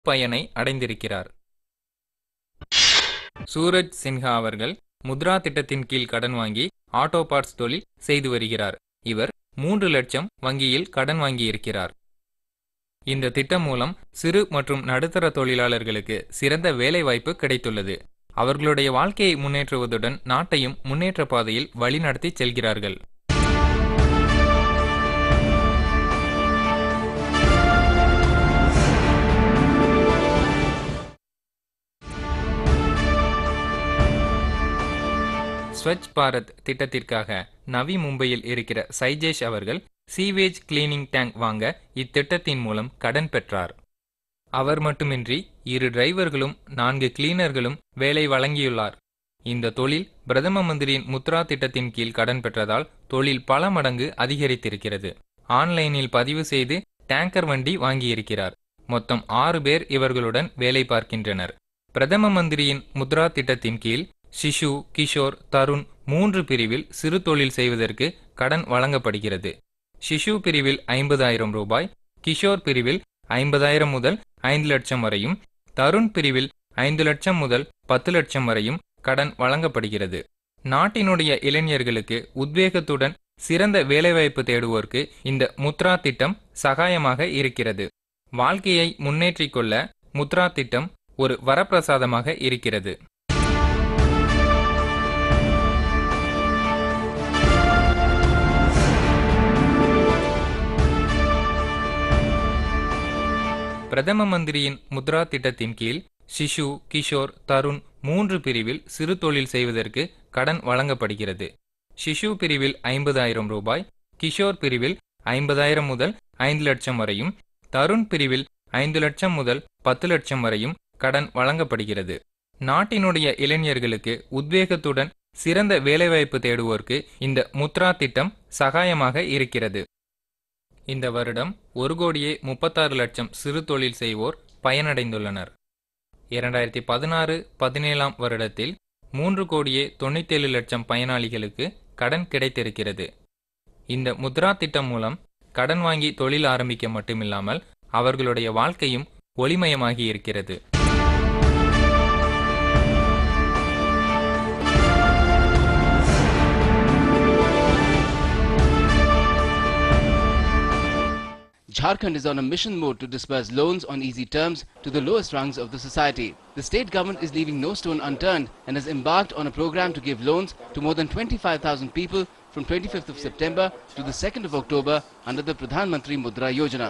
பயனை அடைந்திருக்கிறார் சூரஜ் சின்ஹா அவர்கள் முத்ரா திட்டத்தின் கீழ் கடன் வாங்கி ஆட்டோ பார்ட்ஸ் தொழில் செய்து வருகிறார் இவர் மூன்று லட்சம் வங்கியில் கடன் வாங்கியிருக்கிறார் இந்த திட்டம் மூலம் சிறு மற்றும் நடுத்தர தொழிலாளர்களுக்கு சிறந்த வேலைவாய்ப்பு கிடைத்துள்ளது அவர்களுடைய வாழ்க்கையை முன்னேற்றுவதுடன் நாட்டையும் முன்னேற்ற பாதையில் வழிநடத்தி செல்கிறார்கள் ஸ்வச் பாரத் திட்டத்திற்காக நவி மும்பையில் இருக்கிற சைஜேஷ் அவர்கள் சீவேஜ் கிளீனிங் டேங்க் வாங்க இத்திட்டத்தின் மூலம் கடன் பெற்றார் அவர் மட்டுமின்றி இரு டிரைவர்களும் நான்கு கிளீனர்களும் வேலை வழங்கியுள்ளார் இந்த தொழில் பிரதம மந்திரியின் முத்ரா திட்டத்தின் கீழ் கடன் பெற்றதால் தொழில் பல மடங்கு அதிகரித்திருக்கிறது ஆன்லைனில் பதிவு செய்து டேங்கர் வண்டி வாங்கியிருக்கிறார் மொத்தம் ஆறு பேர் இவர்களுடன் வேலை பார்க்கின்றனர் பிரதம மந்திரியின் முத்ரா திட்டத்தின் கீழ் சிசு கிஷோர் தருண் மூன்று பிரிவில் சிறு தொழில் செய்வதற்கு கடன் வழங்கப்படுகிறது சிசு பிரிவில் ஐம்பதாயிரம் ரூபாய் கிஷோர் பிரிவில் ஐம்பதாயிரம் முதல் ஐந்து லட்சம் வரையும் தருண் பிரிவில் ஐந்து லட்சம் முதல் பத்து லட்சம் வரையும் கடன் வழங்கப்படுகிறது நாட்டினுடைய இளைஞர்களுக்கு உத்வேகத்துடன் சிறந்த வேலைவாய்ப்பு தேடுவோருக்கு இந்த முத்ரா திட்டம் சகாயமாக இருக்கிறது வாழ்க்கையை முன்னேற்றிக் கொள்ள முத்ரா திட்டம் ஒரு வரப்பிரசாதமாக இருக்கிறது பிரதம மந்திரியின் முத்ரா திட்டத்தின் கீழ் சிசு கிஷோர் தருண் மூன்று பிரிவில் சிறு தொழில் செய்வதற்கு கடன் வழங்கப்படுகிறது சிசு பிரிவில் ஐம்பதாயிரம் ரூபாய் கிஷோர் பிரிவில் ஐம்பதாயிரம் முதல் ஐந்து லட்சம் வரையும் தருண் பிரிவில் ஐந்து லட்சம் முதல் பத்து லட்சம் வரையும் கடன் வழங்கப்படுகிறது நாட்டினுடைய இளைஞர்களுக்கு உத்வேகத்துடன் சிறந்த வேலைவாய்ப்பு தேடுவோருக்கு இந்த முத்ரா திட்டம் சகாயமாக இருக்கிறது இந்த வருடம் ஒரு கோடியே முப்பத்தாறு லட்சம் சிறு தொழில் செய்வோர் பயனடைந்துள்ளனர் இரண்டாயிரத்தி பதினாறு பதினேழாம் வருடத்தில் மூன்று கோடியே தொண்ணூத்தேழு லட்சம் பயனாளிகளுக்கு கடன் கிடைத்திருக்கிறது இந்த முத்ரா திட்டம் மூலம் கடன் வாங்கி தொழில் ஆரம்பிக்க மட்டுமில்லாமல் அவர்களுடைய வாழ்க்கையும் ஒளிமயமாகி இருக்கிறது Jharkhand is on a mission mode to disburse loans on easy terms to the lowest rungs of the society. The state government is leaving no stone unturned and has embarked on a program to give loans to more than 25,000 people from 25th of September to the 2nd of October under the Pradhan Mantri Mudra Yojana.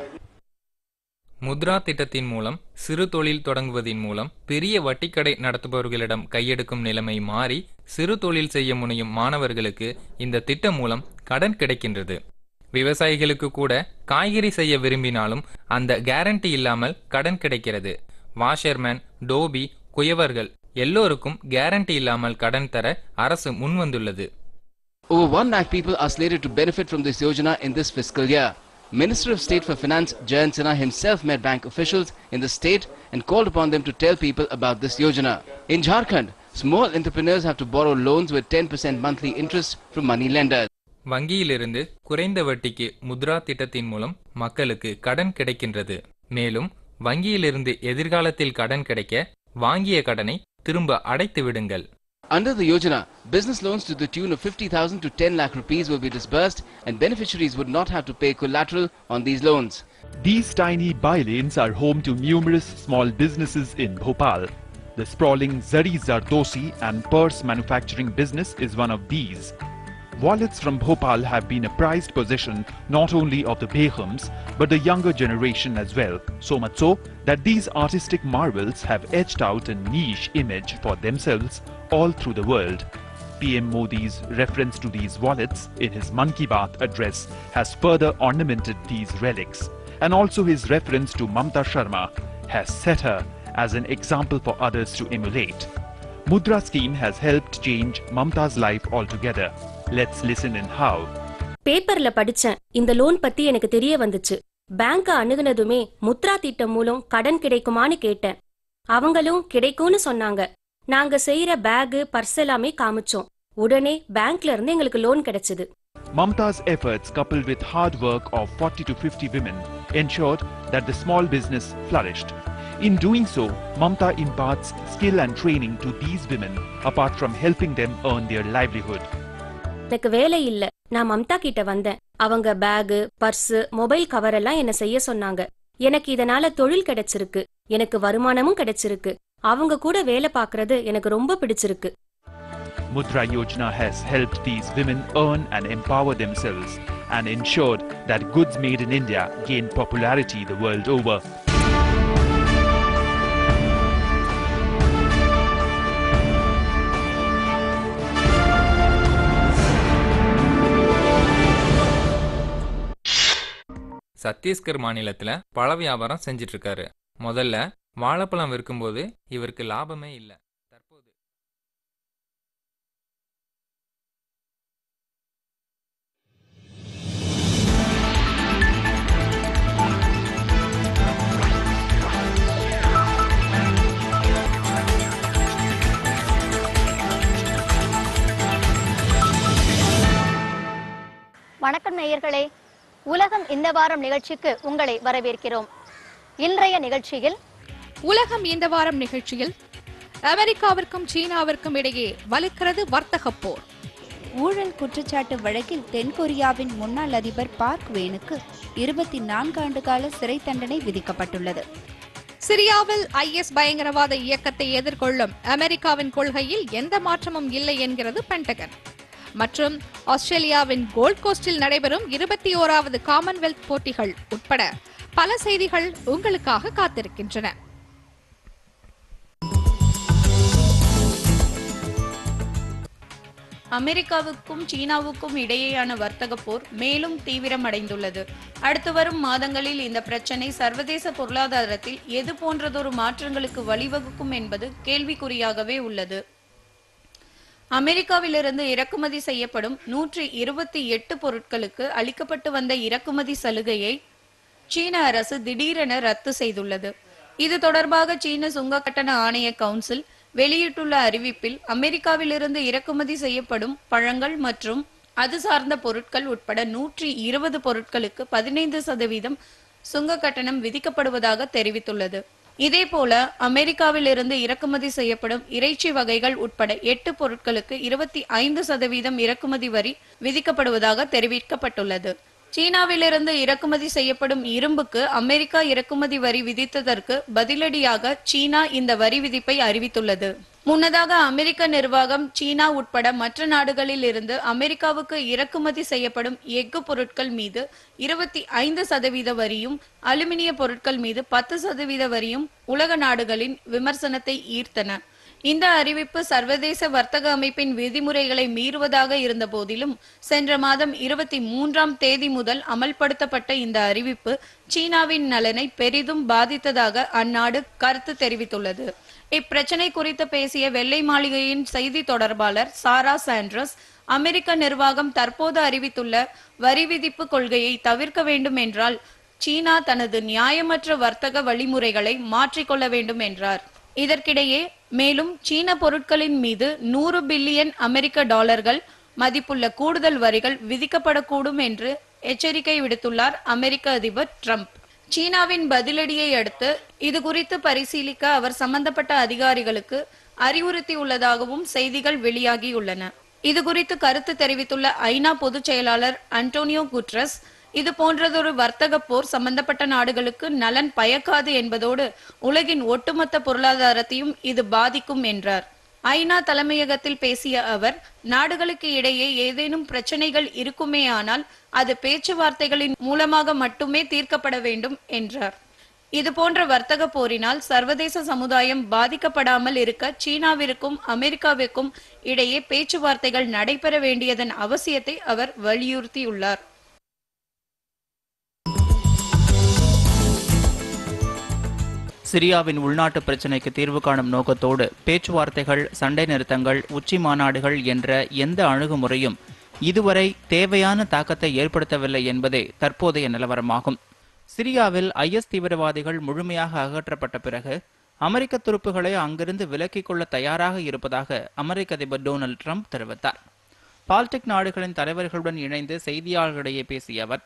Mudra திட்டத்தின் மூலம் சிறு தொழில் தொடங்குவதின் மூலம் பெரிய வட்டிக்கடை நடத்துபவர்களிடம் கையெடுக்கும் நிலைமை மாறி சிறு தொழில் செய்ய முனையும் மாணவர்களுக்கு இந்த திட்டம் மூலம் கடன் கிடைக்கின்றது விவசாயிகளுக்கு கூட காய்கறி செய்ய விரும்பினாலும் அந்த கேரண்டி இல்லாமல் கடன் கிடைக்கிறது வாஷர்மேன் டோபி குயவர்கள் எல்லோருக்கும் கேரண்டி இல்லாமல் கடன் தர அரசு முன்வந்துள்ளது Over 1 lakh people are slated to benefit from this Yojana in this fiscal year. Minister of State for Finance Jayant Sinha himself met bank officials in the state and called upon them to tell people about this Yojana. In Jharkhand, small entrepreneurs have to borrow loans with 10% monthly interest from money lenders. வங்கியிலிருந்து குறைந்த வட்டிக்கு முத்ரா திட்டத்தின் மூலம் மக்களுக்கு கடன் கிடைக்கின்றது மேலும் வங்கியிலிருந்து எதிர்காலத்தில் கடன் கிடைக்க வாங்கிய கடனை திரும்ப அடைத்து விடுங்கள் Under the Yojana, business loans to the tune of 50,000 to 10 lakh rupees will be disbursed and beneficiaries would not have to pay collateral on these loans. These tiny by-lanes are home to numerous small businesses in Bhopal. The sprawling Zari Zardosi and purse manufacturing business is one of these. Wallets from Bhopal have been a prized possession not only of the Behams but the younger generation as well, so much so that these artistic marvels have etched out a niche image for themselves all through the world. PM Modi's reference to these wallets in his Man Ki Baat address has further ornamented these relics, and also his reference to Mamta Sharma has set her as an example for others to emulate. Mudra scheme has helped change Mamta's life altogether. Let's listen in how. பேப்பர்ல படிச்சேன் இந்த loan பத்தி எனக்கு தெரிய வந்துச்சு பேங்க அணுகுனதுமே முத்ரா திட்டம் மூலம் கடன் கிடைக்குமான்னு கேட்டேன் அவங்களும் கிடைக்கும்னு சொன்னாங்க நாங்க செய்யற பேகு பர்ஸ் எல்லாமே காமிச்சோம் உடனே பேங்க்ல இருந்து எங்களுக்கு லோன் கிடைச்சது Mamta's efforts, coupled with hard work of 40 to 50 women, ensured that the small business flourished. In doing so, Mamta imparts skill and training to these women apart from helping them earn their livelihood. எனக்கு வேலை இல்ல நான் மம்தா கிட்ட வந்தேன் அவங்க bag purse mobile cover எல்லாம் என்ன செய்ய சொன்னாங்க எனக்கு இதனால தொழில் கிடைச்சிருக்கு எனக்கு வருமானமும் கிடைச்சிருக்கு அவங்க கூட வேலை பார்க்கறது எனக்கு ரொம்ப பிடிச்சிருக்கு Mudra Yojana has helped these women earn and empower themselves and ensured that goods made in India gain popularity the world over. Chhattisgarh மாநிலத்துல பழ வியாபாரம் செஞ்சிட்டு இருக்காரு முதல்ல வாழைப்பழம் விற்கும்போது இவருக்கு லாபமே இல்ல தற்போது வணக்கம் நேயர்களே உலகம் இந்த வாரம் நிகழ்ச்சிக்கு உங்களை வரவேற்கிறோம் இன்றைய நிகழ்ச்சியில் உலகம் இந்த வாரம் நிகழ்ச்சியில் அமெரிக்காவிற்கும் சீனாவிற்கும் இடையே வலுக்கிறது வர்த்தகப் போர் ஊழல் குற்றச்சாட்டு வழக்கில் தென்கொரியாவின் முன்னாள் அதிபர் பார்க் வேனுக்கு இருபத்தி நான்கு ஆண்டு கால சிறை தண்டனை விதிக்கப்பட்டுள்ளது சிரியாவில் ஐஎஸ் பயங்கரவாத இயக்கத்தை எதிர்கொள்ளும் அமெரிக்காவின் கொள்கையில் எந்த மாற்றமும் இல்லை என்கிறது பென்டகன் மற்றும் ஆஸ்திரேலியாவின் கோல்ட் கோஸ்டில் நடைபெறும் இருபத்தி ஓராவது காமன்வெல்த் போட்டிகள் உட்பட பல செய்திகள் உங்களுக்காக காத்திருக்கின்றன அமெரிக்காவுக்கும் சீனாவுக்கும் இடையேயான வர்த்தக போர் மேலும் தீவிரமடைந்துள்ளது அடுத்து வரும் மாதங்களில் இந்த பிரச்சனை சர்வதேச பொருளாதாரத்தில் எது போன்றதொரு மாற்றங்களுக்கு வழிவகுக்கும் என்பது கேள்விக்குறியாகவே உள்ளது அமெரிக்காவிலிருந்து இறக்குமதி செய்யப்படும் நூற்றி இருபத்தி எட்டு பொருட்களுக்கு அளிக்கப்பட்டு வந்த இறக்குமதி சலுகையை சீன அரசு திடீரென ரத்து செய்துள்ளது இது தொடர்பாக சீன சுங்க கட்டண ஆணைய கவுன்சில் வெளியிட்டுள்ள அறிவிப்பில் அமெரிக்காவிலிருந்து இறக்குமதி செய்யப்படும் பழங்கள் மற்றும் அது சார்ந்த பொருட்கள் உட்பட நூற்றி இருபது பொருட்களுக்கு பதினைந்து சதவீதம் சுங்க கட்டணம் விதிக்கப்படுவதாக தெரிவித்துள்ளது இதேபோல அமெரிக்காவிலிருந்து இறக்குமதி செய்யப்படும் இறைச்சி வகைகள் உட்பட எட்டு பொருட்களுக்கு இருபத்தி ஐந்து சதவீதம் இறக்குமதி வரி விதிக்கப்படுவதாக தெரிவிக்கப்பட்டுள்ளது சீனாவிலிருந்து இறக்குமதி செய்யப்படும் இரும்புக்கு அமெரிக்கா இறக்குமதி வரி விதித்ததற்கு பதிலடியாக சீனா இந்த வரி விதிப்பை அறிவித்துள்ளது முன்னதாக அமெரிக்க நிர்வாகம் சீனா உட்பட மற்ற நாடுகளில் இருந்து அமெரிக்காவுக்கு இறக்குமதி செய்யப்படும் எஃகு பொருட்கள் மீது இருபத்தி ஐந்து சதவீத வரியும் அலுமினிய பொருட்கள் மீது பத்து சதவீத வரியும் உலக நாடுகளின் விமர்சனத்தை ஈர்த்தன இந்த அறிவிப்பு சர்வதேச வர்த்தக அமைப்பின் விதிமுறைகளை மீறுவதாக இருந்த போதிலும் சென்ற மாதம் இருபத்தி மூன்றாம் தேதி முதல் அமல்படுத்தப்பட்ட இந்த அறிவிப்பு சீனாவின் நலனை பெரிதும் பாதித்ததாக அந்நாடு கருத்து தெரிவித்துள்ளது இப்பிரச்சனை குறித்து பேசிய வெள்ளை மாளிகையின் செய்தி தொடர்பாளர் சாரா சாண்ட்ரஸ் அமெரிக்க நிர்வாகம் தற்போது அறிவித்துள்ள வரி விதிப்பு கொள்கையை தவிர்க்க வேண்டும் என்றால் சீனா தனது நியாயமற்ற வர்த்தக வழிமுறைகளை மாற்றிக்கொள்ள வேண்டும் என்றார் இதற்கிடையே மேலும் சீன பொருட்களின் மீது நூறு பில்லியன் அமெரிக்க டாலர்கள் மதிப்புள்ள கூடுதல் வரிகள் விதிக்கப்படக்கூடும் என்று எச்சரிக்கை விடுத்துள்ளார் அமெரிக்க அதிபர் ட்ரம்ப் சீனாவின் பதிலடியை அடுத்து இது குறித்து பரிசீலிக்க அவர் சம்பந்தப்பட்ட அதிகாரிகளுக்கு அறிவுறுத்தியுள்ளதாகவும் செய்திகள் வெளியாகியுள்ளன இது குறித்து கருத்து தெரிவித்துள்ள ஐநா பொதுச் செயலாளர் அன்டோனியோ குட்ரஸ் இது போன்றதொரு வர்த்தக போர் சம்பந்தப்பட்ட நாடுகளுக்கு நலன் பயக்காது என்பதோடு உலகின் ஒட்டுமொத்த பொருளாதாரத்தையும் இது பாதிக்கும் என்றார் ஐநா தலைமையகத்தில் பேசிய அவர் நாடுகளுக்கு இடையே ஏதேனும் பிரச்சனைகள் இருக்குமேயானால் அது பேச்சுவார்த்தைகளின் மூலமாக மட்டுமே தீர்க்கப்பட வேண்டும் என்றார் இது போன்ற வர்த்தக போரினால் சர்வதேச சமுதாயம் பாதிக்கப்படாமல் இருக்க சீனாவிற்கும் அமெரிக்காவிற்கும் இடையே பேச்சுவார்த்தைகள் நடைபெற வேண்டியதன் அவசியத்தை அவர் வலியுறுத்தியுள்ளார் சிரியாவின் உள்நாட்டு பிரச்சினைக்கு தீர்வு காணும் நோக்கத்தோடு பேச்சுவார்த்தைகள் சண்டை நிறுத்தங்கள் உச்சி மாநாடுகள் என்ற எந்த அணுகுமுறையும் இதுவரை தேவையான தாக்கத்தை ஏற்படுத்தவில்லை என்பதே தற்போதைய நிலவரமாகும் சிரியாவில் ஐஎஸ் தீவிரவாதிகள் முழுமையாக அகற்றப்பட்ட பிறகு அமெரிக்க துருப்புகளை அங்கிருந்து விலக்கிக் கொள்ள தயாராக இருப்பதாக அமெரிக்க அதிபர் டொனால்ட் ட்ரம்ப் தெரிவித்தார் பால்டிக் நாடுகளின் தலைவர்களுடன் இணைந்து செய்தியாளர்களிடையே பேசிய அவர்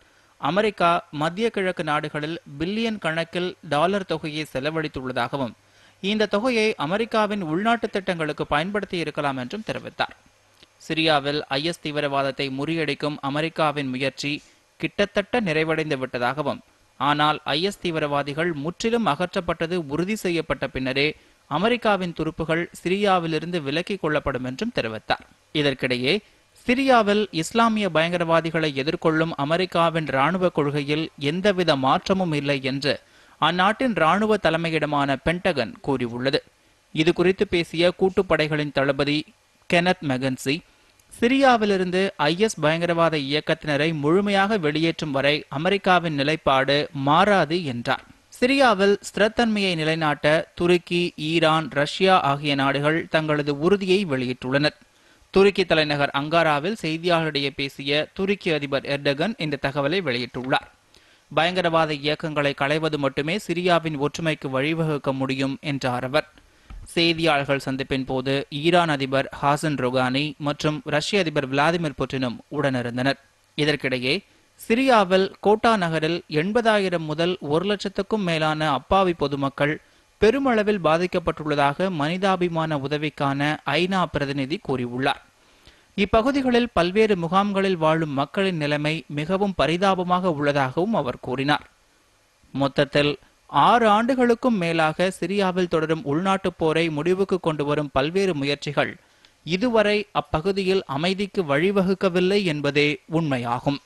அமெரிக்கா மத்திய கிழக்கு நாடுகளில் பில்லியன் கணக்கில் டாலர் தொகையை செலவழித்துள்ளதாகவும் இந்த தொகையை அமெரிக்காவின் உள்நாட்டு திட்டங்களுக்கு பயன்படுத்தி இருக்கலாம் என்றும் தெரிவித்தார் சிரியாவில் ஐஎஸ் தீவிரவாதத்தை முறியடிக்கும் அமெரிக்காவின் முயற்சி கிட்டத்தட்ட நிறைவடைந்து விட்டதாகவும் ஆனால் ஐஎஸ் தீவிரவாதிகள் முற்றிலும் அகற்றப்பட்டது உறுதி செய்யப்பட்ட பின்னரே அமெரிக்காவின் துருப்புகள் சிரியாவிலிருந்து விலக்கிக் கொள்ளப்படும் என்றும் தெரிவித்தார் இதற்கிடையே சிரியாவில் இஸ்லாமிய பயங்கரவாதிகளை எதிர்கொள்ளும் அமெரிக்காவின் ராணுவ கொள்கையில் எந்தவித மாற்றமும் இல்லை என்று அந்நாட்டின் ராணுவ தலைமையிடமான பென்டகன் கூறியுள்ளது இது குறித்து பேசிய கூட்டுப்படைகளின் தளபதி கெனத் மெகன்சி சிரியாவிலிருந்து ஐஎஸ் பயங்கரவாத இயக்கத்தினரை முழுமையாக வெளியேற்றும் வரை அமெரிக்காவின் நிலைப்பாடு மாறாது என்றார் சிரியாவில் ஸ்திரத்தன்மையை நிலைநாட்ட துருக்கி ஈரான் ரஷ்யா ஆகிய நாடுகள் தங்களது உறுதியை வெளியிட்டுள்ளனர் துருக்கி தலைநகர் அங்காராவில் செய்தியாளர்களிடையே பேசிய துருக்கி அதிபர் எர்டகன் இந்த தகவலை வெளியிட்டுள்ளார் பயங்கரவாத இயக்கங்களை களைவது மட்டுமே சிரியாவின் ஒற்றுமைக்கு வழிவகுக்க முடியும் என்றார் அவர் செய்தியாளர்கள் சந்திப்பின் போது ஈரான் அதிபர் ஹாசன் ரொகானி மற்றும் ரஷ்ய அதிபர் விளாடிமிர் புட்டினும் உடனிருந்தனர் இதற்கிடையே சிரியாவில் கோட்டா நகரில் எண்பதாயிரம் முதல் ஒரு லட்சத்துக்கும் மேலான அப்பாவி பொதுமக்கள் பெருமளவில் பாதிக்கப்பட்டுள்ளதாக மனிதாபிமான உதவிக்கான ஐநா பிரதிநிதி கூறியுள்ளார் இப்பகுதிகளில் பல்வேறு முகாம்களில் வாழும் மக்களின் நிலைமை மிகவும் பரிதாபமாக உள்ளதாகவும் அவர் கூறினார் மொத்தத்தில் ஆறு ஆண்டுகளுக்கும் மேலாக சிரியாவில் தொடரும் உள்நாட்டுப் போரை முடிவுக்கு கொண்டு வரும் பல்வேறு முயற்சிகள் இதுவரை அப்பகுதியில் அமைதிக்கு வழிவகுக்கவில்லை என்பதே உண்மையாகும்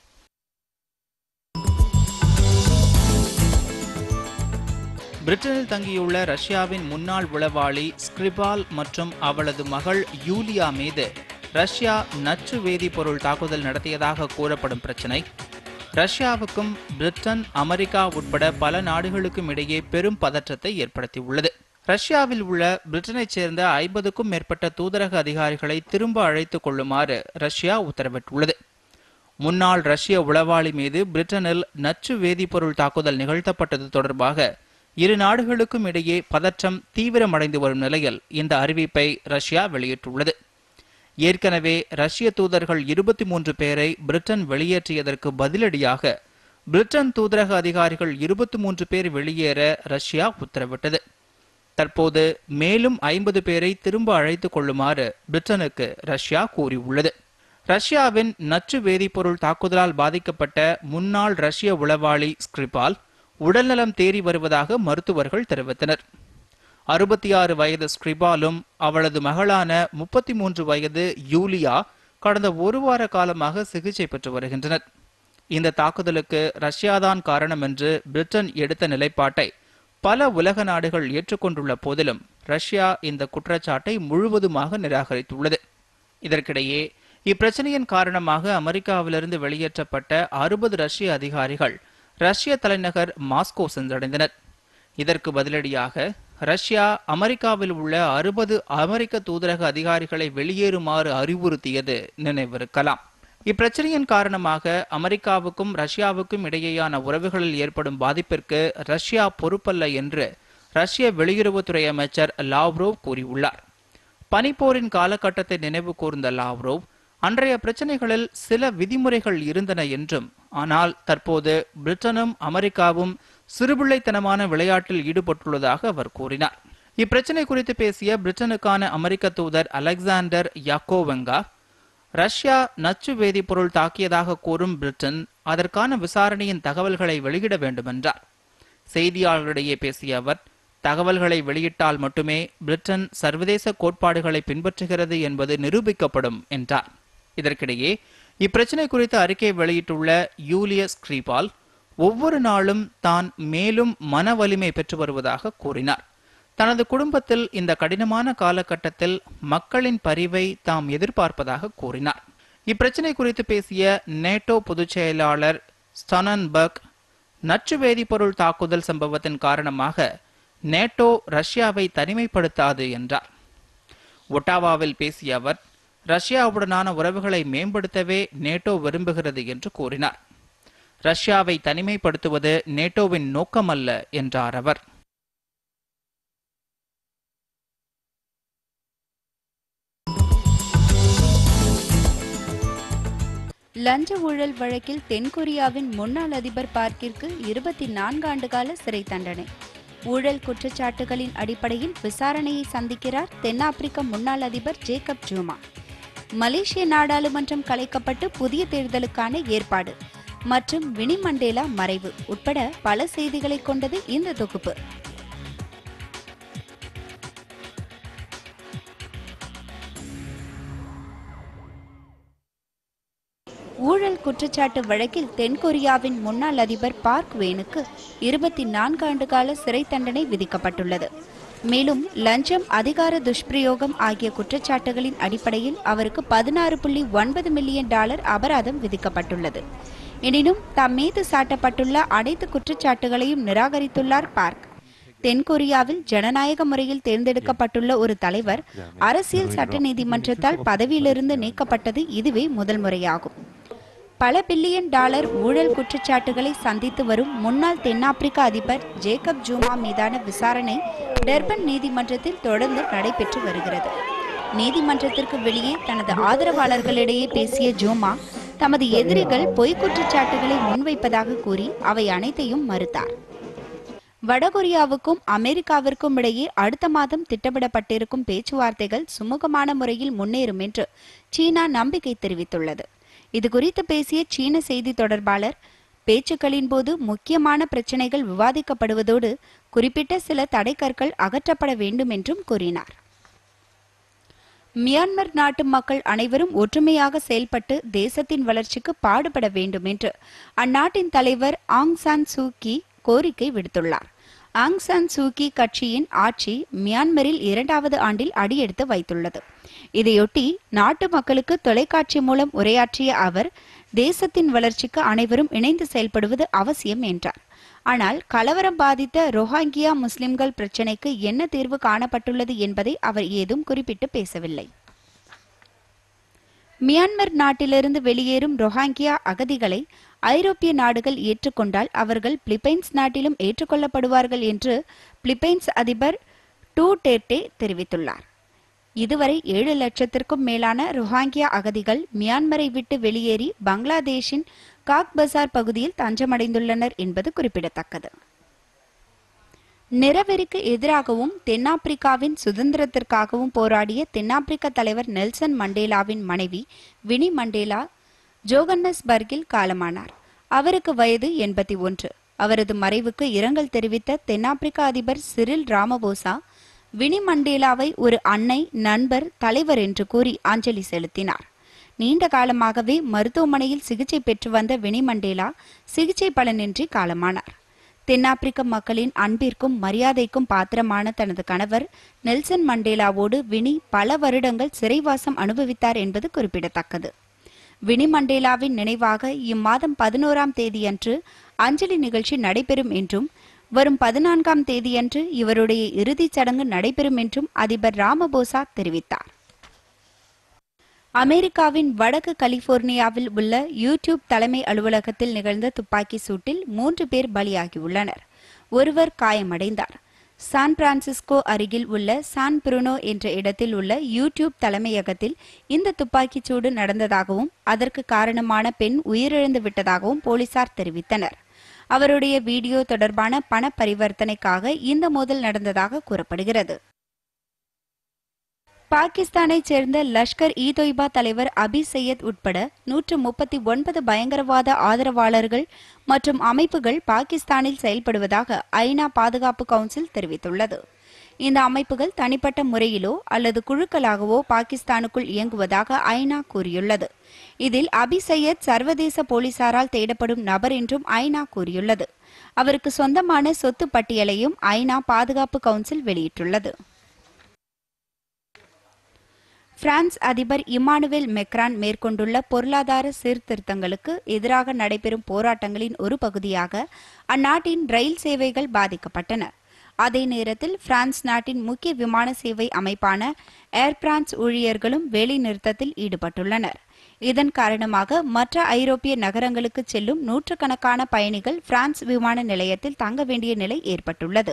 பிரிட்டனில் தங்கியுள்ள ரஷ்யாவின் முன்னாள் உளவாளி ஸ்கிரிபால் மற்றும் அவளது மகள் யூலியா மீது ரஷ்யா நச்சு வேதிப்பொருள் தாக்குதல் நடத்தியதாக கூறப்படும் பிரச்சினை ரஷ்யாவுக்கும் பிரிட்டன் அமெரிக்கா உட்பட பல நாடுகளுக்கும் இடையே பெரும் பதற்றத்தை ஏற்படுத்தியுள்ளது ரஷ்யாவில் உள்ள பிரிட்டனைச் சேர்ந்த ஐம்பதுக்கும் மேற்பட்ட தூதரக அதிகாரிகளை திரும்ப அழைத்துக் கொள்ளுமாறு ரஷ்யா உத்தரவிட்டுள்ளது முன்னாள் ரஷ்ய உளவாளி மீது பிரிட்டனில் நச்சு வேதிப்பொருள் தாக்குதல் நிகழ்த்தப்பட்டது தொடர்பாக இரு நாடுகளுக்கும் இடையே பதற்றம் தீவிரமடைந்து வரும் நிலையில் இந்த அறிவிப்பை ரஷ்யா வெளியிட்டுள்ளது ஏற்கனவே ரஷ்ய தூதர்கள் இருபத்தி மூன்று பேரை பிரிட்டன் வெளியேற்றியதற்கு பதிலடியாக பிரிட்டன் தூதரக அதிகாரிகள் இருபத்தி மூன்று பேர் வெளியேற ரஷ்யா உத்தரவிட்டது தற்போது மேலும் ஐம்பது பேரை திரும்ப அழைத்துக் கொள்ளுமாறு பிரிட்டனுக்கு ரஷ்யா கூறியுள்ளது ரஷ்யாவின் நச்சு வேதிப்பொருள் தாக்குதலால் பாதிக்கப்பட்ட முன்னாள் ரஷ்ய உளவாளி ஸ்கிரிபால் உடல்நலம் தேறி வருவதாக மருத்துவர்கள் தெரிவித்தனர் அறுபத்தி ஆறு வயது ஸ்கிரிபாலும் அவளது மகளான முப்பத்தி மூன்று வயது யூலியா கடந்த ஒரு வார காலமாக சிகிச்சை பெற்று வருகின்றனர் இந்த தாக்குதலுக்கு ரஷ்யாதான் காரணம் என்று பிரிட்டன் எடுத்த நிலைப்பாட்டை பல உலக நாடுகள் ஏற்றுக்கொண்டுள்ள போதிலும் ரஷ்யா இந்த குற்றச்சாட்டை முழுவதுமாக நிராகரித்துள்ளது இதற்கிடையே இப்பிரச்சனையின் காரணமாக அமெரிக்காவிலிருந்து வெளியேற்றப்பட்ட அறுபது ரஷ்ய அதிகாரிகள் ரஷ்ய தலைநகர் மாஸ்கோ சென்றடைந்தனர் இதற்கு பதிலடியாக ரஷ்யா அமெரிக்காவில் உள்ள அறுபது அமெரிக்க தூதரக அதிகாரிகளை வெளியேறுமாறு அறிவுறுத்தியது நினைவிருக்கலாம் இப்பிரச்சனையின் காரணமாக அமெரிக்காவுக்கும் ரஷ்யாவுக்கும் இடையேயான உறவுகளில் ஏற்படும் பாதிப்பிற்கு ரஷ்யா பொறுப்பல்ல என்று ரஷ்ய வெளியுறவுத்துறை அமைச்சர் லாவ்ரோவ் கூறியுள்ளார் பனிப்போரின் காலகட்டத்தை நினைவு கூர்ந்த லாவ்ரோவ் அன்றைய பிரச்சனைகளில் சில விதிமுறைகள் இருந்தன என்றும் ஆனால் தற்போது பிரிட்டனும் அமெரிக்காவும் சிறுபிள்ளைத்தனமான விளையாட்டில் ஈடுபட்டுள்ளதாக அவர் கூறினார் இப்பிரச்சனை குறித்து பேசிய பிரிட்டனுக்கான அமெரிக்க தூதர் அலெக்சாண்டர் யாக்கோவெங்கா ரஷ்யா நச்சு வேதிப்பொருள் தாக்கியதாக கூறும் பிரிட்டன் அதற்கான விசாரணையின் தகவல்களை வெளியிட வேண்டும் என்றார் செய்தியாளர்களிடையே பேசிய அவர் தகவல்களை வெளியிட்டால் மட்டுமே பிரிட்டன் சர்வதேச கோட்பாடுகளை பின்பற்றுகிறது என்பது நிரூபிக்கப்படும் என்றார் இதற்கிடையே இப்பிரச்சனை குறித்து அறிக்கை வெளியிட்டுள்ள யூலியஸ் கிரீபால் ஒவ்வொரு நாளும் தான் மேலும் மன வலிமை பெற்று வருவதாக கூறினார் தனது குடும்பத்தில் இந்த கடினமான காலகட்டத்தில் மக்களின் பரிவை தாம் எதிர்பார்ப்பதாக கூறினார் இப்பிரச்சனை குறித்து பேசிய நேட்டோ பொதுச் செயலாளர் ஸ்டனன்பர்க் நச்சு வேதிப்பொருள் தாக்குதல் சம்பவத்தின் காரணமாக நேட்டோ ரஷ்யாவை தனிமைப்படுத்தாது என்றார் ஒட்டாவாவில் பேசிய அவர் ரஷ்யாவுடனான உறவுகளை மேம்படுத்தவே நேட்டோ விரும்புகிறது என்று கூறினார் ரஷ்யாவை தனிமைப்படுத்துவது நேட்டோவின் நோக்கமல்ல என்றார் அவர் லஞ்ச ஊழல் வழக்கில் தென்கொரியாவின் முன்னாள் அதிபர் பார்க்கிற்கு இருபத்தி நான்கு ஆண்டுகால சிறை தண்டனை ஊழல் குற்றச்சாட்டுகளின் அடிப்படையில் விசாரணையை சந்திக்கிறார் தென்னாப்பிரிக்க முன்னாள் அதிபர் ஜேக்கப் ஜூமா மலேசிய நாடாளுமன்றம் கலைக்கப்பட்டு புதிய தேர்தலுக்கான ஏற்பாடு மற்றும் வினி மண்டேலா மறைவு உட்பட பல செய்திகளை கொண்டது இந்த தொகுப்பு ஊழல் குற்றச்சாட்டு வழக்கில் தென்கொரியாவின் முன்னாள் அதிபர் பார்க் வேனுக்கு இருபத்தி நான்கு ஆண்டுகால சிறை தண்டனை விதிக்கப்பட்டுள்ளது மேலும் லஞ்சம் அதிகார துஷ்பிரயோகம் ஆகிய குற்றச்சாட்டுகளின் அடிப்படையில் அவருக்கு பதினாறு புள்ளி ஒன்பது மில்லியன் டாலர் அபராதம் விதிக்கப்பட்டுள்ளது எனினும் தம் மீது சாட்டப்பட்டுள்ள அனைத்து குற்றச்சாட்டுகளையும் நிராகரித்துள்ளார் பார்க் தென்கொரியாவில் ஜனநாயக முறையில் தேர்ந்தெடுக்கப்பட்டுள்ள ஒரு தலைவர் அரசியல் சட்ட நீதிமன்றத்தால் பதவியிலிருந்து நீக்கப்பட்டது இதுவே முதல் முறையாகும் பல பில்லியன் டாலர் ஊழல் குற்றச்சாட்டுகளை சந்தித்து வரும் முன்னாள் தென்னாப்பிரிக்க அதிபர் ஜேக்கப் ஜூமா மீதான விசாரணை டெர்பன் நீதிமன்றத்தில் தொடர்ந்து நடைபெற்று வருகிறது நீதிமன்றத்திற்கு வெளியே தனது ஆதரவாளர்களிடையே பேசிய ஜூமா தமது எதிரிகள் பொய் குற்றச்சாட்டுகளை முன்வைப்பதாக கூறி அவை அனைத்தையும் மறுத்தார் வடகொரியாவுக்கும் அமெரிக்காவிற்கும் இடையே அடுத்த மாதம் திட்டமிடப்பட்டிருக்கும் பேச்சுவார்த்தைகள் சுமூகமான முறையில் முன்னேறும் என்று சீனா நம்பிக்கை தெரிவித்துள்ளது இதுகுறித்து பேசிய சீன செய்தி தொடர்பாளர் பேச்சுக்களின் போது முக்கியமான பிரச்சினைகள் விவாதிக்கப்படுவதோடு குறிப்பிட்ட சில தடைக்கற்கள் அகற்றப்பட வேண்டும் என்றும் கூறினார் மியான்மர் நாட்டு மக்கள் அனைவரும் ஒற்றுமையாக செயல்பட்டு தேசத்தின் வளர்ச்சிக்கு பாடுபட வேண்டும் என்று அந்நாட்டின் தலைவர் ஆங் சான் சூகி கோரிக்கை விடுத்துள்ளார் ஆங் சான் சூகி கட்சியின் ஆட்சி மியான்மரில் இரண்டாவது ஆண்டில் அடியெடுத்து வைத்துள்ளது இதையொட்டி நாட்டு மக்களுக்கு தொலைக்காட்சி மூலம் உரையாற்றிய அவர் தேசத்தின் வளர்ச்சிக்கு அனைவரும் இணைந்து செயல்படுவது அவசியம் என்றார் ஆனால் கலவரம் பாதித்த ரொஹாங்கியா முஸ்லிம்கள் பிரச்சினைக்கு என்ன தீர்வு காணப்பட்டுள்ளது என்பதை அவர் ஏதும் குறிப்பிட்டு பேசவில்லை மியான்மர் நாட்டிலிருந்து வெளியேறும் ரொஹாங்கியா அகதிகளை ஐரோப்பிய நாடுகள் ஏற்றுக்கொண்டால் அவர்கள் பிலிப்பைன்ஸ் நாட்டிலும் ஏற்றுக்கொள்ளப்படுவார்கள் என்று பிலிப்பைன்ஸ் அதிபர் டூ டேர்டே தெரிவித்துள்ளார் இதுவரை ஏழு லட்சத்திற்கும் மேலான ரொஹாங்கியா அகதிகள் மியான்மரை விட்டு வெளியேறி பங்களாதேஷின் காக் பசார் பகுதியில் தஞ்சமடைந்துள்ளனர் என்பது குறிப்பிடத்தக்கது நிறவெறிக்கு எதிராகவும் தென்னாப்பிரிக்காவின் சுதந்திரத்திற்காகவும் போராடிய தென்னாப்பிரிக்க தலைவர் நெல்சன் மண்டேலாவின் மனைவி வினி மண்டேலா ஜோகன்னஸ்பர்கில் காலமானார் அவருக்கு வயது எண்பத்தி ஒன்று அவரது மறைவுக்கு இரங்கல் தெரிவித்த தென்னாப்பிரிக்க அதிபர் சிரில் ராமபோசா வினி மண்டேலாவை ஒரு அன்னை நண்பர் தலைவர் என்று கூறி அஞ்சலி செலுத்தினார் நீண்ட காலமாகவே மருத்துவமனையில் சிகிச்சை பெற்று வந்த வினி மண்டேலா சிகிச்சை பலனின்றி காலமானார் தென்னாப்பிரிக்க மக்களின் அன்பிற்கும் மரியாதைக்கும் பாத்திரமான தனது கணவர் நெல்சன் மண்டேலாவோடு வினி பல வருடங்கள் சிறைவாசம் அனுபவித்தார் என்பது குறிப்பிடத்தக்கது வினி மண்டேலாவின் நினைவாக இம்மாதம் பதினோராம் தேதியன்று அஞ்சலி நிகழ்ச்சி நடைபெறும் என்றும் வரும் பதினான்காம் தேதியன்று இவருடைய இறுதிச் சடங்கு நடைபெறும் என்றும் அதிபர் ராமபோசா தெரிவித்தார் அமெரிக்காவின் வடக்கு கலிபோர்னியாவில் உள்ள யூடியூப் தலைமை அலுவலகத்தில் நிகழ்ந்த துப்பாக்கி சூட்டில் மூன்று பேர் பலியாகியுள்ளனர் ஒருவர் காயமடைந்தார் சான் பிரான்சிஸ்கோ அருகில் உள்ள சான் புருனோ என்ற இடத்தில் உள்ள யூடியூப் தலைமையகத்தில் இந்த துப்பாக்கிச் சூடு நடந்ததாகவும் அதற்கு காரணமான பெண் உயிரிழந்து விட்டதாகவும் போலீசார் தெரிவித்தனர் அவருடைய வீடியோ தொடர்பான பண பரிவர்த்தனைக்காக இந்த மோதல் நடந்ததாக கூறப்படுகிறது பாகிஸ்தானைச் சேர்ந்த லஷ்கர் இ தொய்பா தலைவர் அபி சையத் உட்பட நூற்று முப்பத்தி ஒன்பது பயங்கரவாத ஆதரவாளர்கள் மற்றும் அமைப்புகள் பாகிஸ்தானில் செயல்படுவதாக ஐநா பாதுகாப்பு கவுன்சில் தெரிவித்துள்ளது இந்த அமைப்புகள் தனிப்பட்ட முறையிலோ அல்லது குழுக்களாகவோ பாகிஸ்தானுக்குள் இயங்குவதாக ஐநா கூறியுள்ளது இதில் அபி சையத் சர்வதேச போலீசாரால் தேடப்படும் நபர் என்றும் ஐநா கூறியுள்ளது அவருக்கு சொந்தமான சொத்து பட்டியலையும் ஐநா பாதுகாப்பு கவுன்சில் வெளியிட்டுள்ளது பிரான்ஸ் அதிபர் இமானுவேல் மெக்ரான் மேற்கொண்டுள்ள பொருளாதார சீர்திருத்தங்களுக்கு எதிராக நடைபெறும் போராட்டங்களின் ஒரு பகுதியாக அந்நாட்டின் ரயில் சேவைகள் பாதிக்கப்பட்டன அதே நேரத்தில் பிரான்ஸ் நாட்டின் முக்கிய விமான சேவை அமைப்பான ஏர் பிரான்ஸ் ஊழியர்களும் வேலைநிறுத்தத்தில் ஈடுபட்டுள்ளனர் இதன் காரணமாக மற்ற ஐரோப்பிய நகரங்களுக்கு செல்லும் நூற்றுக்கணக்கான பயணிகள் பிரான்ஸ் விமான நிலையத்தில் தங்க வேண்டிய நிலை ஏற்பட்டுள்ளது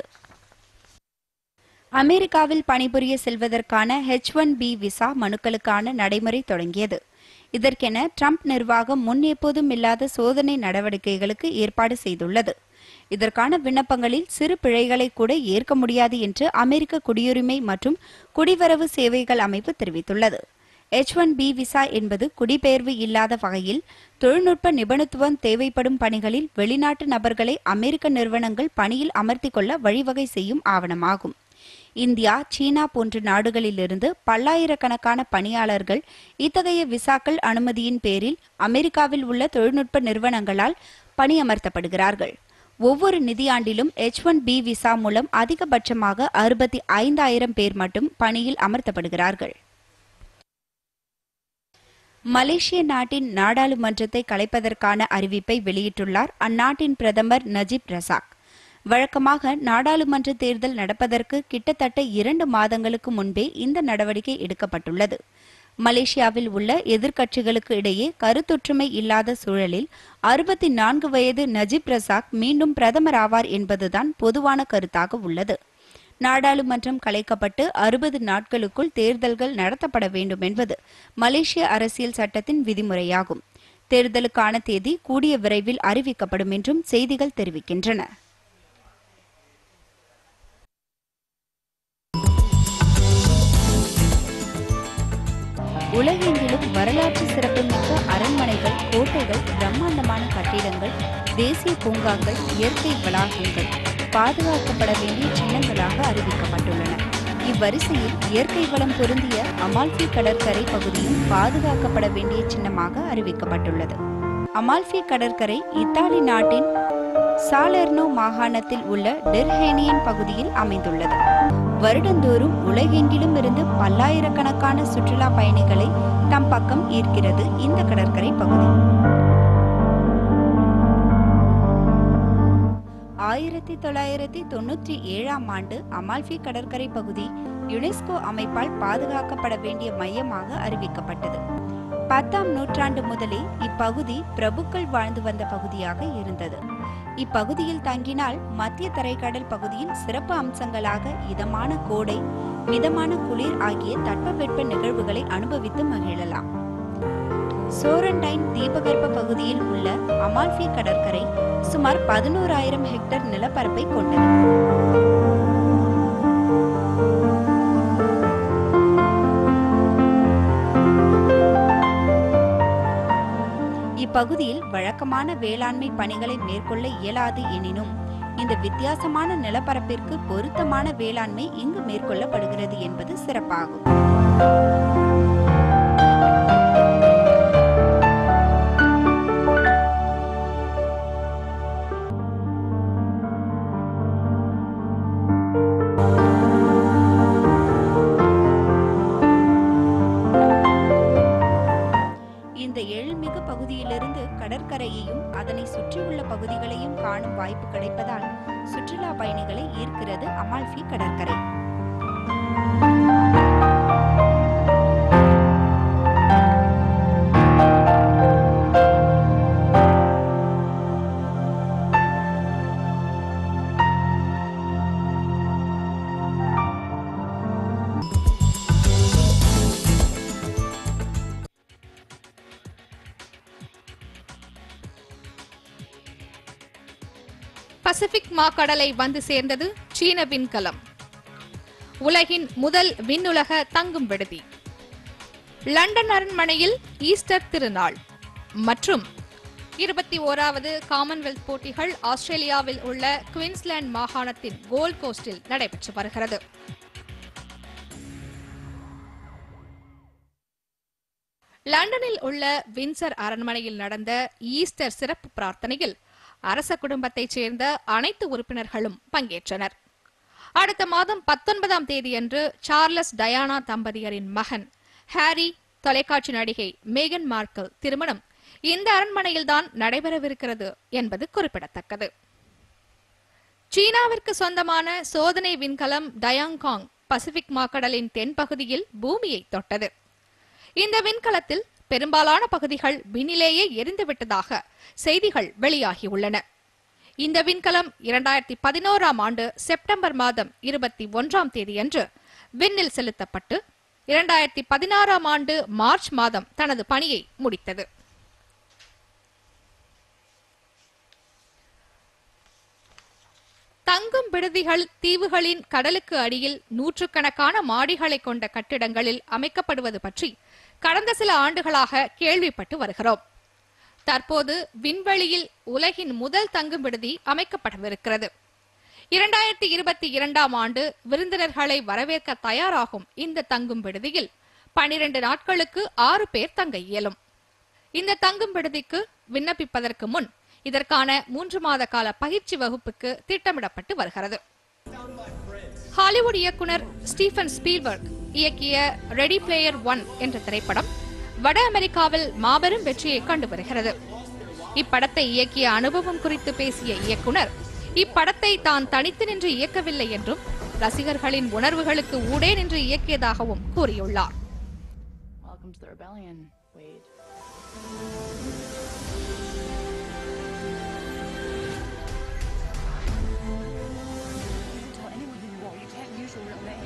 அமெரிக்காவில் பணிபுரிய செல்வதற்கான ஹெச் ஒன் பி விசா மனுக்களுக்கான நடைமுறை தொடங்கியது இதற்கென ட்ரம்ப் நிர்வாகம் முன் எப்போதும் இல்லாத சோதனை நடவடிக்கைகளுக்கு ஏற்பாடு செய்துள்ளது இதற்கான விண்ணப்பங்களில் சிறு பிழைகளை கூட ஏற்க முடியாது என்று அமெரிக்க குடியுரிமை மற்றும் குடிவரவு சேவைகள் அமைப்பு தெரிவித்துள்ளது எச் ஒன் பி விசா என்பது குடிபெயர்வு இல்லாத வகையில் தொழில்நுட்ப நிபுணத்துவம் தேவைப்படும் பணிகளில் வெளிநாட்டு நபர்களை அமெரிக்க நிறுவனங்கள் பணியில் அமர்த்திக் கொள்ள வழிவகை செய்யும் ஆவணமாகும் இந்தியா சீனா போன்ற நாடுகளிலிருந்து பல்லாயிரக்கணக்கான பணியாளர்கள் இத்தகைய விசாக்கள் அனுமதியின் பேரில் அமெரிக்காவில் உள்ள தொழில்நுட்ப நிறுவனங்களால் பணியமர்த்தப்படுகிறார்கள் ஒவ்வொரு நிதியாண்டிலும் எச் ஒன் பி விசா மூலம் அதிகபட்சமாக அறுபத்தி ஐந்தாயிரம் பேர் மட்டும் பணியில் அமர்த்தப்படுகிறார்கள் மலேசிய நாட்டின் நாடாளுமன்றத்தை கலைப்பதற்கான அறிவிப்பை வெளியிட்டுள்ளார் அந்நாட்டின் பிரதமர் நஜீப் ரசாக் வழக்கமாக நாடாளுமன்ற தேர்தல் நடப்பதற்கு கிட்டத்தட்ட இரண்டு மாதங்களுக்கு முன்பே இந்த நடவடிக்கை எடுக்கப்பட்டுள்ளது மலேசியாவில் உள்ள எதிர்க்கட்சிகளுக்கு இடையே கருத்தொற்றுமை இல்லாத சூழலில் அறுபத்தி நான்கு வயது நஜீப் ரசாக் மீண்டும் பிரதமர் ஆவார் என்பதுதான் பொதுவான கருத்தாக உள்ளது நாடாளுமன்றம் கலைக்கப்பட்டு அறுபது நாட்களுக்குள் தேர்தல்கள் நடத்தப்பட வேண்டும் என்பது மலேசிய அரசியல் சட்டத்தின் விதிமுறையாகும் தேர்தலுக்கான தேதி கூடிய விரைவில் அறிவிக்கப்படும் என்றும் செய்திகள் தெரிவிக்கின்றன உலகெங்கிலும் வரலாற்று சிறப்புமிக்க அரண்மனைகள் கோட்டைகள் பிரம்மாண்டமான கட்டிடங்கள் தேசிய பூங்காக்கள் இயற்கை வளாகங்கள் பாதுகாக்கப்பட வேண்டிய சின்னங்களாக அறிவிக்கப்பட்டுள்ளன இவ்வரிசையில் இயற்கை வளம் பொருந்திய அமால்ஃபி கடற்கரை பகுதியும் பாதுகாக்கப்பட வேண்டிய சின்னமாக அறிவிக்கப்பட்டுள்ளது அமால்ஃபி கடற்கரை இத்தாலி நாட்டின் சாலெர்னோ மாகாணத்தில் உள்ள டெர்ஹேனியன் பகுதியில் அமைந்துள்ளது வருடந்தோறும் உலகெங்கிலும் இருந்து பல்லாயிரக்கணக்கான சுற்றுலா பயணிகளை தம் பக்கம் ஈர்க்கிறது இந்த கடற்கரை பகுதி ஆயிரத்தி தொள்ளாயிரத்தி தொன்னூற்றி ஏழாம் ஆண்டு அமால்ஃபி கடற்கரை பகுதி யுனெஸ்கோ அமைப்பால் பாதுகாக்கப்பட வேண்டிய மையமாக அறிவிக்கப்பட்டது பத்தாம் நூற்றாண்டு முதலே இப்பகுதி பிரபுக்கள் வாழ்ந்து வந்த பகுதியாக இருந்தது இப்பகுதியில் தங்கினால் மத்திய தரைக்கடல் பகுதியில் சிறப்பு அம்சங்களாக இதமான கோடை மிதமான குளிர் ஆகிய தட்பவெட்ப நிகழ்வுகளை அனுபவித்து மகிழலாம் சோரண்டைன் தீபகற்ப பகுதியில் உள்ள அமால்ஃபி கடற்கரை சுமார் பதினோராயிரம் ஹெக்டேர் நிலப்பரப்பை கொண்டது இப்பகுதியில் வழக்கமான வேளாண்மை பணிகளை மேற்கொள்ள இயலாது எனினும் இந்த வித்தியாசமான நிலப்பரப்பிற்கு பொருத்தமான வேளாண்மை இங்கு மேற்கொள்ளப்படுகிறது என்பது சிறப்பாகும் இந்த எழில்மிகு பகுதியிலிருந்து கடற்கரையையும் அதனை சுற்றியுள்ள பகுதிகளையும் காணும் வாய்ப்பு கிடைப்பதால் சுற்றுலா பயணிகளை ஈர்க்கிறது அமால்ஃபி கடற்கரை பசிபிக் மாக்கடலை வந்து சேர்ந்தது சீன விண்கலம் உலகின் முதல் விண்ணுலக தங்கும் விடுதி லண்டன் அரண்மனையில் ஈஸ்டர் திருநாள் மற்றும் இருபத்தி ஓராவது காமன்வெல்த் போட்டிகள் ஆஸ்திரேலியாவில் உள்ள குயின்ஸ்லாந்து மாகாணத்தின் கோல்ட் கோஸ்டில் நடைபெற்று வருகிறது லண்டனில் உள்ள வின்சர் அரண்மனையில் நடந்த ஈஸ்டர் சிறப்பு பிரார்த்தனையில் அரச குடும்பத்தைச் சேர்ந்த அனைத்து உறுப்பினர்களும் பங்கேற்றனர் அடுத்த மாதம் பத்தொன்பதாம் தேதியன்று சார்லஸ் டயானா தம்பதியரின் மகன் ஹாரி தொலைக்காட்சி நடிகை மேகன் மார்க்கல் திருமணம் இந்த அரண்மனையில்தான் நடைபெறவிருக்கிறது என்பது குறிப்பிடத்தக்கது சீனாவிற்கு சொந்தமான சோதனை விண்கலம் டயாங்காங் பசிபிக் மாக்கடலின் தென்பகுதியில் பூமியை தொட்டது இந்த விண்கலத்தில் பெரும்பாலான பகுதிகள் விண்ணிலேயே எரிந்துவிட்டதாக செய்திகள் வெளியாகியுள்ளன இந்த விண்கலம் இரண்டாயிரத்தி பதினோராம் ஆண்டு செப்டம்பர் மாதம் இருபத்தி ஒன்றாம் தேதியன்று விண்ணில் செலுத்தப்பட்டு இரண்டாயிரத்தி பதினாறாம் ஆண்டு மார்ச் மாதம் தனது பணியை முடித்தது தங்கும் விடுதிகள் தீவுகளின் கடலுக்கு அடியில் நூற்றுக்கணக்கான மாடிகளை கொண்ட கட்டிடங்களில் அமைக்கப்படுவது பற்றி கடந்த சில ஆண்டுகளாக கேள்விப்பட்டு வருகிறோம் தற்போது விண்வெளியில் உலகின் முதல் தங்கும் விடுதி அமைக்கப்படவிருக்கிறது இரண்டாயிரத்தி இருபத்தி இரண்டாம் ஆண்டு விருந்தினர்களை வரவேற்க தயாராகும் இந்த தங்கும் விடுதியில் பனிரெண்டு நாட்களுக்கு ஆறு பேர் தங்க இயலும் இந்த தங்கும் விடுதிக்கு விண்ணப்பிப்பதற்கு முன் இதற்கான மூன்று மாத கால பயிற்சி வகுப்புக்கு திட்டமிடப்பட்டு வருகிறது ஹாலிவுட் இயக்குனர் ஸ்டீஃபன் ஸ்பீல்பர்க் இயக்கிய ரெடி பிளேயர் ஒன் என்ற திரைப்படம் வட அமெரிக்காவில் மாபெரும் வெற்றியை கண்டு வருகிறது இப்படத்தை இயக்கிய அனுபவம் குறித்து பேசிய இயக்குனர் இப்படத்தை தான் தனித்து நின்று இயக்கவில்லை என்றும் ரசிகர்களின் உணர்வுகளுக்கு ஊடே நின்று இயக்கியதாகவும் கூறியுள்ளார் Welcome to the rebellion, Wade. Don't tell anyone who you are. You can't use your real name.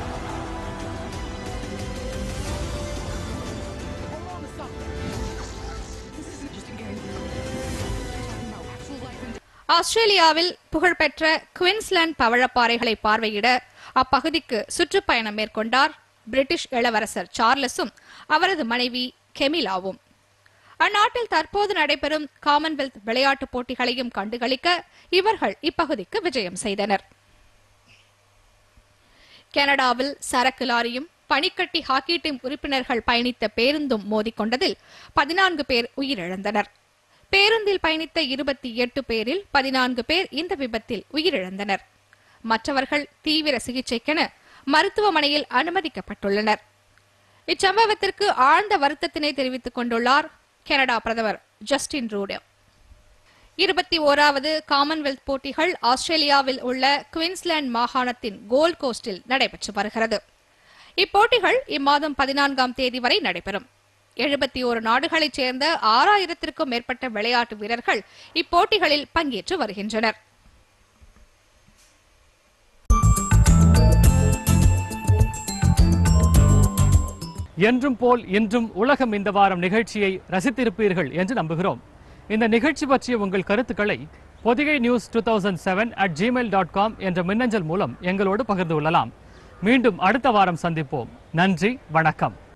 Hold on to something. This isn't just a game. We're talking about actual life and ஆஸ்திரேலியாவில் புகழ்பெற்ற Queensland பவழப்பாறைகளை பார்வையிட அப்பகுதிக்கு சுற்றுப்பயணம் மேற்கொண்டார் British இளவரசர் சார்லஸும் அவரது மனைவி கெமிலாவும் அந்நாட்டில் தற்போது நடைபெறும் காமன்வெல்த் விளையாட்டுப் போட்டிகளையும் கண்டுகளிக்க இவர்கள் இப்பகுதிக்கு விஜயம் செய்தனர் கனடாவில் சரக்கு லாரியும் பனிக்கட்டி ஹாக்கி டீம் உறுப்பினர்கள் பயணித்த பேருந்தும் மோதிக்கொண்டதில் பதினான்கு பேர் உயிரிழந்தனர் பேருந்தில் பயணித்த இருபத்தி எட்டு பேரில் பதினான்கு பேர் இந்த விபத்தில் உயிரிழந்தனர் மற்றவர்கள் தீவிர சிகிச்சைக்கென மருத்துவமனையில் அனுமதிக்கப்பட்டுள்ளனர் இச்சம்பவத்திற்கு ஆழ்ந்த வருத்தத்தினை தெரிவித்துக் கொண்டுள்ளார் கனடா பிரதமர் ஜஸ்டின் ரூடோ இருபத்தி ஓராவது காமன்வெல்த் போட்டிகள் ஆஸ்திரேலியாவில் உள்ள குயின்ஸ்லாந்து மாகாணத்தின் கோல்ட் கோஸ்டில் நடைபெற்று வருகிறது இப்போட்டிகள் இம்மாதம் பதினான்காம் தேதி வரை நடைபெறும் எழுபத்தி ஓரு நாடுகளைச் சேர்ந்த ஆறாயிரத்திற்கும் மேற்பட்ட விளையாட்டு வீரர்கள் இப்போட்டிகளில் பங்கேற்று வருகின்றனர் என்றும் போல் இன்றும் உலகம் இந்த வாரம் நிகழ்ச்சியை ரசித்திருப்பீர்கள் என்று நம்புகிறோம் இந்த நிகழ்ச்சி பற்றிய உங்கள் கருத்துக்களை Podhigai news two thousand seven at Gmail dot com என்ற மின்னஞ்சல் மூலம் எங்களோடு பகிர்ந்து கொள்ளலாம் மீண்டும் அடுத்த வாரம் சந்திப்போம் நன்றி வணக்கம்